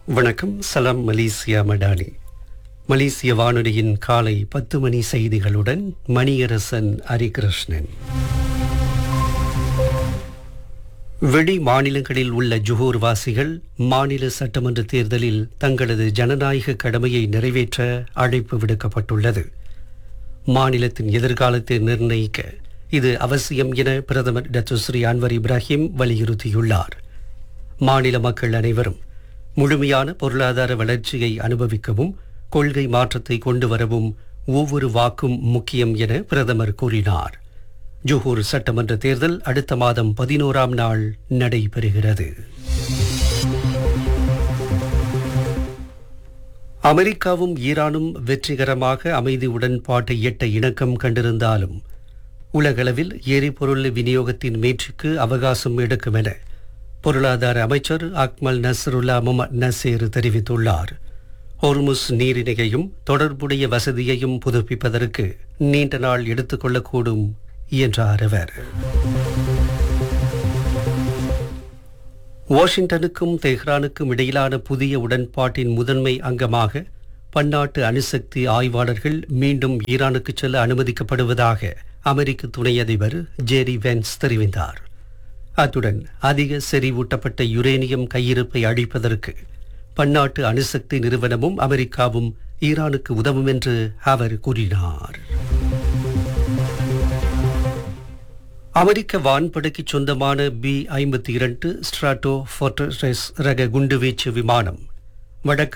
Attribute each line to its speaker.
Speaker 1: வணக்கம் சலாம் மலேசியா மடானி மலேசிய வானொலியின் காலை பத்து மணி செய்திகளுடன் மணியரசன் ஹரிகிருஷ்ணன் வெளி மாநிலங்களில் உள்ள ஜுகூர் வாசிகள் மாநில சட்டமன்ற தேர்தலில் தங்களது ஜனநாயக கடமையை நிறைவேற்ற அழைப்பு விடுக்கப்பட்டுள்ளது மாநிலத்தின் எதிர்காலத்தை நிர்ணயிக்க இது அவசியம் என பிரதமர் டத்துஸ்ரீ அன்வர் இப்ராஹிம் வலியுறுத்தியுள்ளார் மாநில மக்கள் அனைவரும் முழுமையான பொருளாதார வளர்ச்சியை அனுபவிக்கவும் கொள்கை மாற்றத்தை கொண்டு வரவும் ஒவ்வொரு வாக்கும் முக்கியம் என பிரதமர் கூறினார் ஜோஹூர் சட்டமன்ற தேர்தல் அடுத்த மாதம் பதினோராம் நாள் நடைபெறுகிறது அமெரிக்காவும் ஈரானும் வெற்றிகரமாக அமைதி உடன்பாட்டை எட்ட இணக்கம் கண்டிருந்தாலும் உலகளவில் எரிபொருள் விநியோகத்தின் மேற்றுக்கு அவகாசம் எடுக்கும் என பொருளாதார அமைச்சர் அக்மல் நஸ்ருல்லா முகமது நசீர் தெரிவித்துள்ளார் ஹொர்முஸ் நீரிணையையும் தொடர்புடைய வசதியையும் புதுப்பிப்பதற்கு நீண்ட நாள் எடுத்துக்கொள்ளக்கூடும் என்றார் அவர் வாஷிங்டனுக்கும் தெஹ்ரானுக்கும் இடையிலான புதிய உடன்பாட்டின் முதன்மை அங்கமாக பன்னாட்டு அணுசக்தி ஆய்வாளர்கள் மீண்டும் ஈரானுக்கு செல்ல அனுமதிக்கப்படுவதாக அமெரிக்க துணை அதிபர் ஜேரி வென்ஸ் தெரிவித்தார் அத்துடன் அதிக செறிவூட்டப்பட்ட யுரேனியம் கையிருப்பை அழிப்பதற்கு பன்னாட்டு அணுசக்தி நிறுவனமும் அமெரிக்காவும் ஈரானுக்கு உதவும் என்று அவர் கூறினார் அமெரிக்க வான்படைக்கு சொந்தமான பி ஐம்பத்தி இரண்டு ஸ்ட்ராட்டோ ஃபோர்ட்ரஸ் ரக குண்டுவீச்சு விமானம் வடக்கு